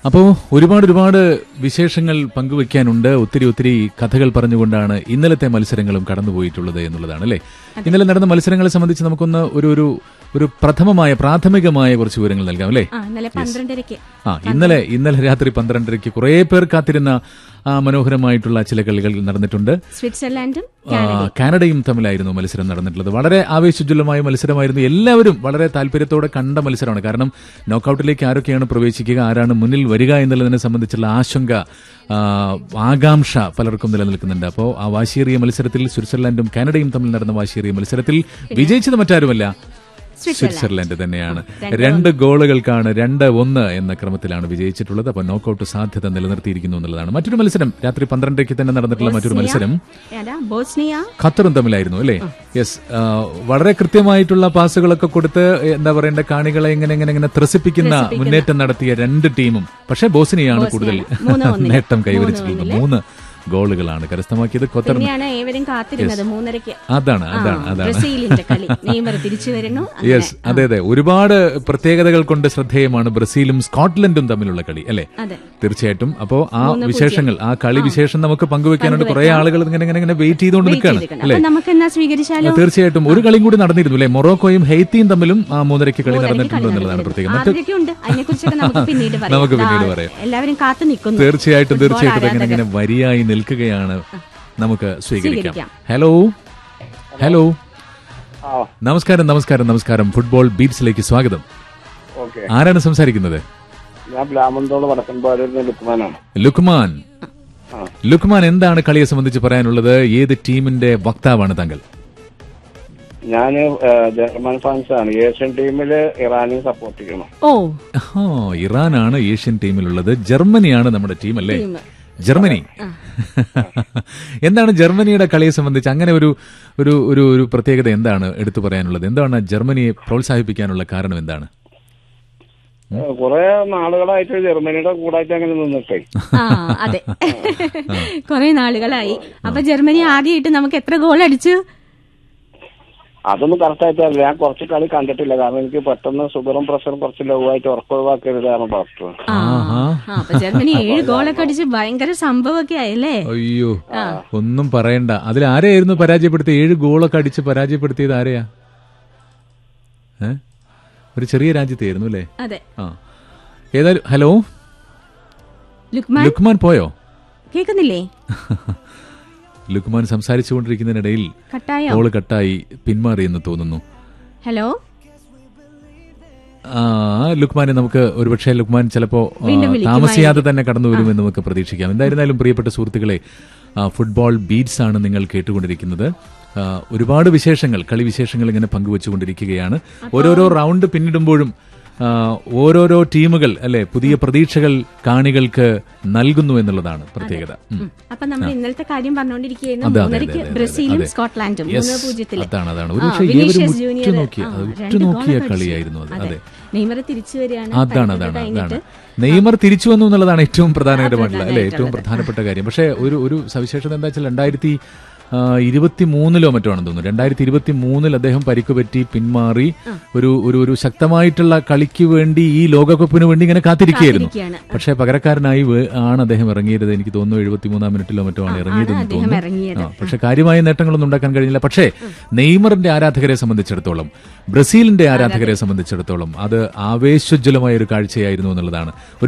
അപ്പോൾ ഒരുപാട് ഒരുപാട് വിശേഷങ്ങൾ പങ്കുവെക്കാനുണ്ട് ഒത്തിരി ഒത്തിരി കഥകൾ പറഞ്ഞുകൊണ്ടാണ് ഇന്നലത്തെ മത്സരങ്ങളും കടന്നുപോയിട്ടുള്ളത് എന്നുള്ളതാണ് അല്ലേ ഇന്നലെ നടന്ന മത്സരങ്ങളെ സംബന്ധിച്ച് നമുക്കൊന്ന് ഒരു ഒരു ഒരു പ്രഥമമായ പ്രാഥമികമായ കുറച്ച് വിവരങ്ങൾ നൽകാം അല്ലേ ആ ഇന്നലെ പന്ത്രണ്ടരയ്ക്ക് ആ ഇന്നലെ ഇന്നലെ രാത്രി പന്ത്രണ്ടരയ്ക്ക് കുറേ പേർ കാത്തിരുന്ന ആ മനോഹരമായിട്ടുള്ള ചില കളികൾ നടന്നിട്ടുണ്ട് സ്വിറ്റ്സർലാൻഡും ആ, കാനഡയും തമ്മിലായിരുന്നു മത്സരം നടന്നിട്ടുള്ളത് വളരെ ആവേശോജ്വലമായ മത്സരമായിരുന്നു എല്ലാവരും വളരെ താല്പര്യത്തോടെ കണ്ട മത്സരമാണ് കാരണം നോക്കൌട്ടിലേക്ക് ആരൊക്കെയാണ് പ്രവേശിക്കുക ആരാണ് മുന്നിൽ വരിക എന്നുള്ളതിനെ സംബന്ധിച്ചുള്ള ആശങ്ക ആ, ആകാംക്ഷ പലർക്കും നിലനിൽക്കുന്നുണ്ട് അപ്പോൾ ആ വാശിയേറിയ മത്സരത്തിൽ സ്വിറ്റ്സർലൻഡും കാനഡയും തമ്മിൽ നടന്ന വാശിയേറിയ മത്സരത്തിൽ വിജയിച്ചത് മറ്റാരുമല്ല സ്വിറ്റ്സർലൻഡ് തന്നെയാണ് രണ്ട് ഗോളുകൾക്കാണ് രണ്ട് ഒന്ന് എന്ന ക്രമത്തിലാണ് വിജയിച്ചിട്ടുള്ളത് അപ്പോൾ നോക്കൌട്ട് സാധ്യത നിലനിർത്തിയിരിക്കുന്നു എന്നുള്ളതാണ് മറ്റൊരു മത്സരം രാത്രി പന്ത്രണ്ടരയ്ക്ക് തന്നെ നടന്നിട്ടുള്ള മറ്റൊരു മത്സരം ഏതാ ബോസ്നിയ ഖത്തറും തമ്മിലായിരുന്നു അല്ലേ യെസ് വളരെ കൃത്യമായിട്ടുള്ള പാസുകളൊക്കെ കൊടുത്ത് എന്താ പറയേണ്ട കാണികളെ ഇങ്ങനെ ഇങ്ങനെ ഇങ്ങനെ ത്രസിപ്പിക്കുന്ന മുന്നേറ്റം നടത്തിയ രണ്ട് ടീമും പക്ഷേ ബോസ്നിയാണ് കൂടുതൽ മൂന്ന് ഒന്നിന്. നേട്ടം കൈവരിച്ചിട്ടുള്ളത് മൂന്ന് ഗോളുകളാണ് കരസ്ഥമാക്കിയത് ഖത്തർ പിന്നെയാണ് ഏവരും കാത്തിരുന്നത് മൂന്നരയ്ക്ക് അതാണ് അതാണ് ആ, അതാണ് ബ്രസീലിന്റെ കളി നെയ്മർ തിരിച്ചു വരുന്നു അങ്ങനെ. യെസ് അതെ അതെ ഒരുപാട് പ്രത്യേകതകൾ കൊണ്ട് ശ്രദ്ധേയമാണ് ബ്രസീലും സ്കോട്ട്ലൻഡും തമ്മിലുള്ള കളി അല്ലേ അതെ തീർച്ചയായിട്ടും അപ്പോ ആ വിശേഷങ്ങൾ ആ കളി വിശേഷം നമുക്ക് പങ്കുവെക്കാനുണ്ട് കുറെ ആളുകൾ ഇങ്ങനെ ഇങ്ങനെ ഇങ്ങനെ വെയിറ്റ് ചെയ്തുകൊണ്ട് നിൽക്കുകയാണ് ചെയ്തിരിക്കണം. അല്ലേ അപ്പൊ നമുക്ക് എന്നാ സ്വീകരിച്ചാലോ തീർച്ചയായിട്ടും ഒരു കളിയും കൂടി നടന്നിരുന്നു അല്ലേ മൊറോക്കോയും ഹെയ്ത്തിയും തമ്മിലും ആ മൂന്നരയ്ക്ക് കളി നടന്നിട്ടുണ്ട് എന്നുള്ളതാണ് പ്രത്യേകം മറ്റ് ആദ്യമൊക്കെ ഉണ്ട് അതിനെ കുറിച്ചൊക്കെ നമുക്ക് പിന്നീട് പറയാം നമുക്ക് പിന്നീട് ദാ, പറയാം. എല്ലാവരും കാത്തു നിൽക്കുന്നു തീർച്ചയായിട്ടും ഫുട്ബോൾ തീർച്ചയായിട്ടും ഇങ്ങനെ ആരാധകർ. ഇങ്ങനെ വരിയായി നിൽക്കുകയാണ് നമുക്ക് സ്വീകരിക്കാം സ്വീകരിക്കാം. ഹലോ ഹലോ ആ നമസ്കാരം നമസ്കാരം നമസ്കാരം ഫുട്ബോൾ ബീറ്റ്സിലേക്ക് സ്വാഗതം ഓക്കെ ആരാണ് സംസാരിക്കുന്നത് ഞാൻ ബ്ലാമന്തോട് വടക്കൻപാടിയിൽ നിന്ന് ലുക്കുമാനാണ് ലുക്മാൻ ആ ലുക്മാൻ എന്താണ് കളിയെ സംബന്ധിച്ച് പറയാനുള്ളത് ഏത് ടീമിന്റെ വക്താവാണ് താങ്കൾ ഞാൻ ജർമ്മൻ ഫാൻസ് ആണ് ഏഷ്യൻ ടീമിൽ ഇറാനെ സപ്പോർട്ട് ചെയ്യണം ഓ ആ, ഇറാനാണ് ഏഷ്യൻ ടീമിലുള്ളത് ജർമ്മനിയാണ് നമ്മുടെ ടീം അല്ലേ ടീം. ജർമ്മനി എന്താണ് ജർമ്മനിയുടെ കളിയെ സംബന്ധിച്ച് അങ്ങനെ ഒരു ഒരു ഒരു ഒരു പ്രത്യേകത എന്താണ് എടുത്തു പറയാനുള്ളത് എന്താണ് ജർമ്മനിയെ പ്രോത്സാഹിപ്പിക്കാനുള്ള കാരണം എന്താണ് കുറെ നാളുകളായിട്ട് ജർമ്മനിയുടെ കൂടായിട്ട് അങ്ങനെ നിന്നിട്ടേ ആ അതെ കുറെ നാളുകളായി അപ്പൊ ജർമ്മനി ആദ്യമായിട്ട് നമുക്ക് എത്ര ഗോൾ അടിച്ചു അതൊന്നും കറക്റ്റ് ആയിട്ടല്ല ഞാൻ കുറച്ച് കളി കണ്ടിട്ടില്ല കാരണം എനിക്ക് പെട്ടെന്ന് ഷുഗറും പ്രഷറും കുറച്ച് ലോ ആയിട്ട് ഉറക്കം ഒഴിവാക്കരുതാണ് ഡോക്ടർ ആ ആ, അപ്പൊ ജർമ്മനി ഏഴ് ഗോളൊക്കെ അടിച്ച് ഭയങ്കര സംഭവമൊക്കെ ആയല്ലേ അയ്യോ ഒന്നും പറയണ്ട അതിൽ ആരെയായിരുന്നു പരാജയപ്പെടുത്തിയത് ഏഴ് ഗോളൊക്കെ അടിച്ച് പരാജയപ്പെടുത്തിയത് ആരെയാ ഏ ഒരു ചെറിയ രാജ്യത്തായിരുന്നു അല്ലേ അതെ ആ ഏതായാലും ഹലോ ലുക്മാൻ ലുക്മാൻ പോയോ കേക്കുന്നില്ലേ ലുക്മാൻ സംസാരിച്ചുകൊണ്ടിരിക്കുന്നതിനിടയിൽ കട്ടായോ ഗോള് കട്ടായി പിന്മാറിയെന്ന് തോന്നുന്നു ഹലോ ആ ലുക്മാനെ നമുക്ക് ഒരുപക്ഷെ ലുക്മാൻ ചിലപ്പോ ആ, വീണ്ടും വിളിക്കുമായിരിക്കും. താമസിയാതെ തന്നെ കടന്നു വരുമെന്ന് നമുക്ക് പ്രതീക്ഷിക്കാം എന്തായിരുന്നാലും പ്രിയപ്പെട്ട സുഹൃത്തുക്കളെ ആ, ഫുട്ബോൾ ബീറ്റ്സ് ആണ് നിങ്ങൾ കേട്ടുകൊണ്ടിരിക്കുന്നത് ആ, ഒരുപാട് വിശേഷങ്ങൾ കളി വിശേഷങ്ങൾ ഇങ്ങനെ പങ്കുവച്ചുകൊണ്ടിരിക്കുകയാണ് ഓരോരോ റൗണ്ട് പിന്നിടുമ്പോഴും ആ, ഓരോരോ ടീമുകൾ അല്ലെ പുതിയ പ്രതീക്ഷകൾ കാണികൾക്ക് നൽകുന്നു എന്നുള്ളതാണ് പ്രത്യേകത ഉം. അപ്പൊ നമ്മൾ ഇന്നലത്തെ കാര്യം പറഞ്ഞുകൊണ്ടിരിക്കുകയായിരുന്നു അതെ, അതെ, മൂന്നരയ്ക്ക് അതെ, അതെ, ബ്രസീലും അതെ. സ്കോട്ട്ലാൻഡും Yes, മൂന്ന് പൂജ്യത്തില് അതാണ് അതാണ് ആ, ഒരുപക്ഷെ വിനീഷ്യസ് ഏവരും ജൂനിയർ, ഉറ്റുനോക്കിയ ആ, അത് രണ്ട് ഉറ്റുനോക്കിയ ഗോളൊക്കെ കളിയായിരുന്നു അത് അടിച്ചു. അതെ നെയ്മർ തിരിച്ചു വരികയാണ് അതാണ് പരിക്കൊക്കെ അതാണ് അതാണ് കഴിഞ്ഞിട്ട് നെയ്മർ തിരിച്ചു വന്നു എന്നുള്ളതാണ് ഏറ്റവും പ്രധാനകരമായിട്ടുള്ള അല്ലെ ഏറ്റവും പ്രധാനപ്പെട്ട കാര്യം പക്ഷേ ഒരു ഒരു സവിശേഷത എന്താ വെച്ചാൽ രണ്ടായിരത്തി ഇരുപത്തി മൂന്നിലോ മറ്റോ ആണെന്ന് തോന്നുന്നു രണ്ടായിരത്തി ഇരുപത്തി മൂന്നിൽ അദ്ദേഹം പരിക്ക് പറ്റി പിന്മാറി ഒരു ഒരു ഒരു ശക്തമായിട്ടുള്ള കളിക്ക് വേണ്ടി ഈ ലോകകപ്പിന് വേണ്ടി ഇങ്ങനെ കാത്തിരിക്കുകയായിരുന്നു കാത്തിരിക്കുകയാണ്. പക്ഷേ പകരക്കാരനായി വേ- ആണ് അദ്ദേഹം ഇറങ്ങിയത് എനിക്ക് തോന്നുന്നു എഴുപത്തിമൂന്നാം മിനിറ്റിലോ മറ്റോ ആണ് ഇറങ്ങിയതെന്ന് അദ്ദേഹം തോന്നുന്നു ഇറങ്ങിയത്. ആ, പക്ഷെ കാര്യമായ നേട്ടങ്ങളൊന്നും ഉണ്ടാക്കാൻ കഴിഞ്ഞില്ല പക്ഷേ നെയ്മറിന്റെ ആരാധകരെ സംബന്ധിച്ചിടത്തോളം ബ്രസീലിന്റെ ആരാധകരെ സംബന്ധിച്ചിടത്തോളം അത് ആവേശോജ്വലമായ ഒരു കാഴ്ചയായിരുന്നു എന്നുള്ളതാണ് ഒരു